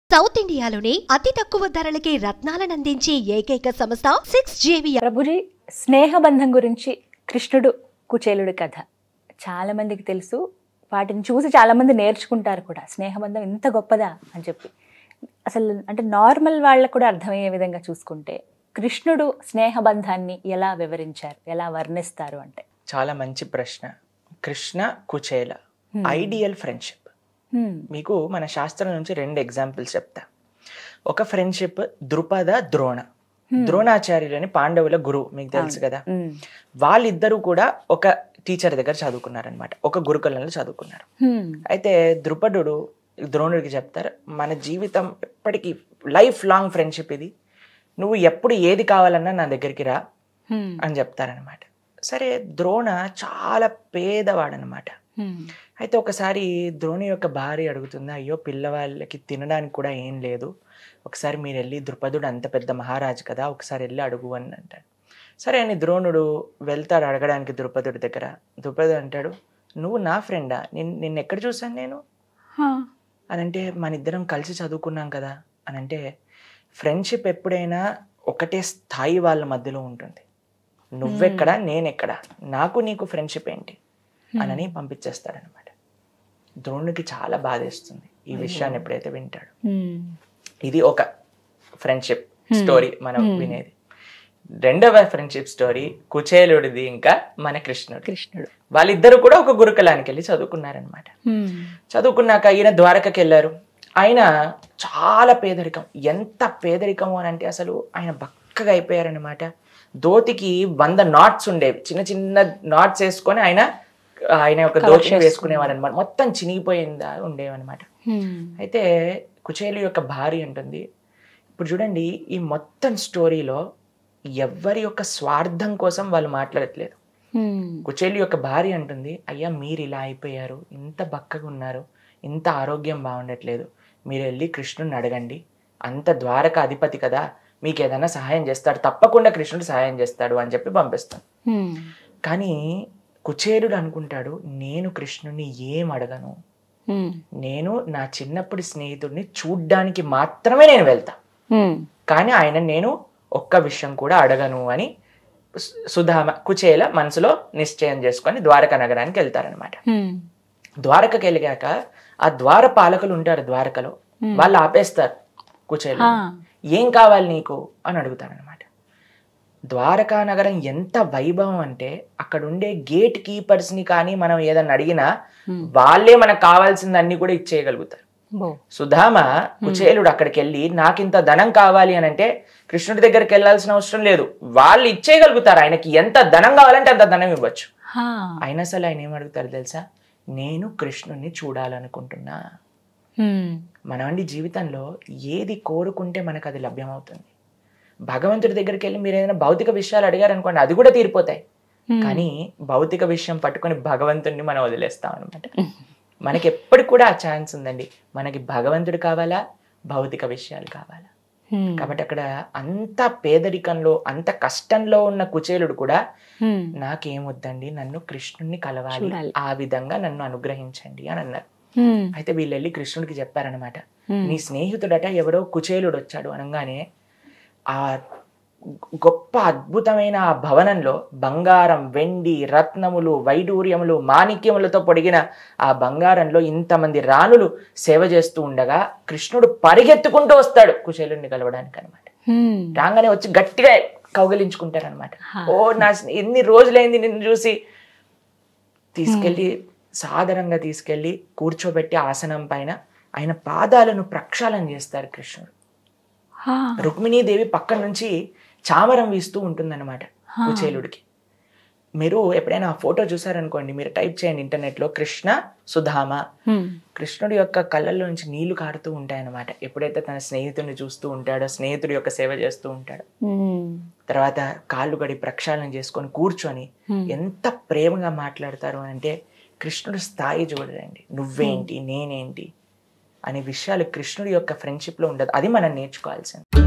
South ఇండియాలోని అతి తక్కువ ధరలకి రత్నాలనందించే ఏకైక సంస్థ సిక్స్ జేవియర్ ప్రభుజీ స్నేహబంధం గురించి కృష్ణుడు కుచేలుడి కథ చాలా మందికి తెలుసు వాటిని చూసి చాలా మంది నేర్చుకుంటారు కూడా స్నేహబంధం ఇంత గొప్పదా అని చెప్పి అసలు అంటే నార్మల్ వాళ్ళకు కూడా అర్థమయ్యే విధంగా చూసుకుంటే కృష్ణుడు స్నేహబంధాన్ని ఎలా వివరించారు ఎలా వర్ణిస్తారు అంటే చాలా మంచి ప్రశ్న కృష్ణ కుచేల ఐడియల్ ఫ్రెండ్షిప్ హ్మ్. మీకు మన శాస్త్రం నుంచి రెండు ఎగ్జాంపుల్స్ చెప్తా ఒక ఫ్రెండ్షిప్ ద్రుపద ద్రోణ ద్రోణాచార్యులని పాండవుల గురువు మీకు తెలుసు కదా హ్మ్. వాళ్ళిద్దరూ కూడా ఒక టీచర్ దగ్గర చదువుకున్నారనమాట ఒక గురుకులంలో చదువుకున్నారు హ్మ్. అయితే ద్రుపదుడు ద్రోణుడికి చెప్తారు మన జీవితం ఎప్పటికీ లైఫ్ లాంగ్ ఫ్రెండ్షిప్ ఇది నువ్వు ఎప్పుడు ఏది కావాలన్నా నా దగ్గరికి రా హ్మ్. అని చెప్తారనమాట సరే ద్రోణ చాలా పేదవాడనమాట హ్మ్. అయితే ఒకసారి ద్రోణి యొక్క భార్య అడుగుతుంది అయ్యో పిల్లవాళ్ళకి తినడానికి కూడా ఏం లేదు ఒకసారి మీరు వెళ్ళి ద్రుపదుడు అంత పెద్ద మహారాజు కదా ఒకసారి వెళ్ళి అడుగు అని అంటాడు సరే అని ద్రోణుడు వెళ్తాడు అడగడానికి ద్రుపదుడి దగ్గర ద్రుపదుడు అంటాడు నువ్వు నా ఫ్రెండా నిన్ నిన్ను ఎక్కడ చూశాను నేను హా. అని అంటే మన ఇద్దరం కలిసి చదువుకున్నాం కదా అని అంటే ఫ్రెండ్షిప్ ఎప్పుడైనా ఒకటే స్థాయి వాళ్ళ మధ్యలో ఉంటుంది నువ్వెక్కడ నేనెక్కడ నాకు నీకు ఫ్రెండ్షిప్ ఏంటి అనని పంపించేస్తాడనమాట ద్రోణుడికి చాలా బాధేస్తుంది ఈ విషయాన్ని ఎప్పుడైతే వింటాడు హ్మ్. ఇది ఒక ఫ్రెండ్షిప్ స్టోరీ మనం వినేది రెండవ ఫ్రెండ్షిప్ స్టోరీ కుచేలుడిది ఇంకా మన కృష్ణుడు కృష్ణుడు వాళ్ళిద్దరూ కూడా ఒక గురుకులానికి వెళ్ళి చదువుకున్నారనమాట హ్మ్. చదువుకున్నాక ఈయన ద్వారకకి వెళ్ళారు ఆయన చాలా పేదరికం ఎంత పేదరికము అని అంటే అసలు ఆయన బక్కగా అయిపోయారనమాట దోతికి వంద నాట్స్ ఉండేవి చిన్న చిన్న నాట్స్ వేసుకొని ఆయన ఆయన యొక్క దోతిని వేసుకునేవారు అనమాట మొత్తం చినిగిపోయిందా ఉండేవన్నమాట హ్మ్. అయితే కుచేలు యొక్క భార్య ఉంటుంది ఇప్పుడు చూడండి ఈ మొత్తం స్టోరీలో ఎవ్వరి యొక్క స్వార్థం కోసం వాళ్ళు మాట్లాడట్లేదు హ్మ్. కుచేలు యొక్క భార్య అంటుంది అయ్యా మీరు ఇలా అయిపోయారు ఇంత బక్కగా ఉన్నారు ఇంత ఆరోగ్యం బాగుండట్లేదు మీరు వెళ్ళి కృష్ణుడిని అడగండి అంత ద్వారక అధిపతి కదా మీకు ఏదైనా సహాయం చేస్తాడు తప్పకుండా కృష్ణుడు సహాయం చేస్తాడు అని చెప్పి పంపిస్తాను హ్మ్. కానీ కుచేలుడు అనుకుంటాడు నేను కృష్ణుని ఏం అడగను హ్మ్. నేను నా చిన్నప్పటి స్నేహితుడిని చూడ్డానికి మాత్రమే నేను వెళ్తా హ్మ్. కానీ ఆయన నేను ఒక్క విషయం కూడా అడగను అని సు- సుధామ కుచేల మనసులో నిశ్చయం చేసుకొని ద్వారక నగరానికి వెళ్తారనమాట హ్మ్. ద్వారకకి వెళ్ళాక ఆ ద్వార పాలకులు ఉంటారు ద్వారకలో వాళ్ళు ఆపేస్తారు కుచేలు ఆ. ఏం కావాలి నీకు అని అడుగుతారనమాట ద్వారకా నగరం ఎంత వైభవం అంటే అక్కడ ఉండే గేట్ కీపర్స్ ని కానీ మనం ఏదన్నా అడిగినా వాళ్ళే మనకు కావాల్సిందన్నీ కూడా ఇచ్చేయగలుగుతారు బో. సుధామ కుచేలుడు అక్కడికి వెళ్ళి నాకింత ధనం కావాలి అని అంటే కృష్ణుడి దగ్గరికి వెళ్ళాల్సిన అవసరం లేదు వాళ్ళు ఇచ్చేయగలుగుతారు ఆయనకి ఎంత ధనం కావాలంటే అంత ధనం ఇవ్వచ్చు హా. అయినా అసలు ఆయన ఏమడుగుతారు తెలుసా నేను కృష్ణుడిని చూడాలనుకుంటున్నా హ్మ్. మనవండి జీవితంలో ఏది కోరుకుంటే మనకు అది లభ్యమవుతుంది భగవంతుడి దగ్గరికి వెళ్ళి మీరు ఏదైనా భౌతిక విషయాలు అడిగారు అనుకోండి అది కూడా తీరిపోతాయి హ్మ్. కానీ భౌతిక విషయం పట్టుకొని భగవంతుడిని మనం వదిలేస్తాం అనమాట మనకి ఎప్పటికి కూడా ఆ ఛాన్స్ ఉందండి మనకి భగవంతుడు కావాలా భౌతిక విషయాలు కావాలా హ్మ్. కాబట్టి అక్కడ అంత పేదరికంలో అంత కష్టంలో ఉన్న కుచేలుడు కూడా హ్మ్. నాకేమొద్దండి నన్ను కృష్ణుణ్ణి కలవాలి చూడాలి. ఆ విధంగా నన్ను అనుగ్రహించండి అని అన్నారు హ్మ్. అయితే వీళ్ళు వెళ్ళి కృష్ణుడికి చెప్పారనమాట హ్మ్. నీ స్నేహితుడట ఎవరో కుచేలుడు వచ్చాడు అనగానే ఆ గొప్ప అద్భుతమైన ఆ భవనంలో బంగారం వెండి రత్నములు వైడూర్యములు మాణిక్యములతో పొడిగిన ఆ బంగారంలో ఇంతమంది రాణులు సేవ చేస్తూ ఉండగా కృష్ణుడు పరిగెత్తుకుంటూ వస్తాడు కుచేలుడిని కలవడానికి అనమాట హ్మ్. రాగానే వచ్చి గట్టిగా కౌగిలించుకుంటారనమాట హా. ఓ నా స్నే- ఎన్ని రోజులైంది నిన్ను చూసి తీసుకెళ్ళి సాదరంగా తీసుకెళ్ళి కూర్చోబెట్టి ఆసనం పైన ఆయన పాదాలను ప్రక్షాళన చేస్తారు కృష్ణుడు హా. రుక్మిణీదేవి పక్క నుంచి చామరం వీస్తూ ఉంటుందన్నమాట కుచేలుడికి మీరు ఎప్పుడైనా ఆ ఫోటో చూసారనుకోండి మీరు టైప్ చేయండి ఇంటర్నెట్లో కృష్ణ సుధామ హ్మ్. కృష్ణుడి యొక్క కళ్ళల్లో నుంచి నీళ్లు కారుతూ ఉంటాయన్నమాట ఎప్పుడైతే తన స్నేహితుడిని చూస్తూ ఉంటాడో స్నేహితుడి యొక్క సేవ చేస్తూ ఉంటాడో హ్మ్. తర్వాత కాళ్ళు గడి ప్రక్షాళన చేసుకొని కూర్చొని Hmm. ఎంత ప్రేమగా మాట్లాడతారు అని అంటే కృష్ణుడి స్థాయి చూడదండి నువ్వేంటి నేనేంటి అనే విషయాలు కృష్ణుడి యొక్క ఫ్రెండ్షిప్ లో ఉండదు అది మనం నేర్చుకోవాల్సింది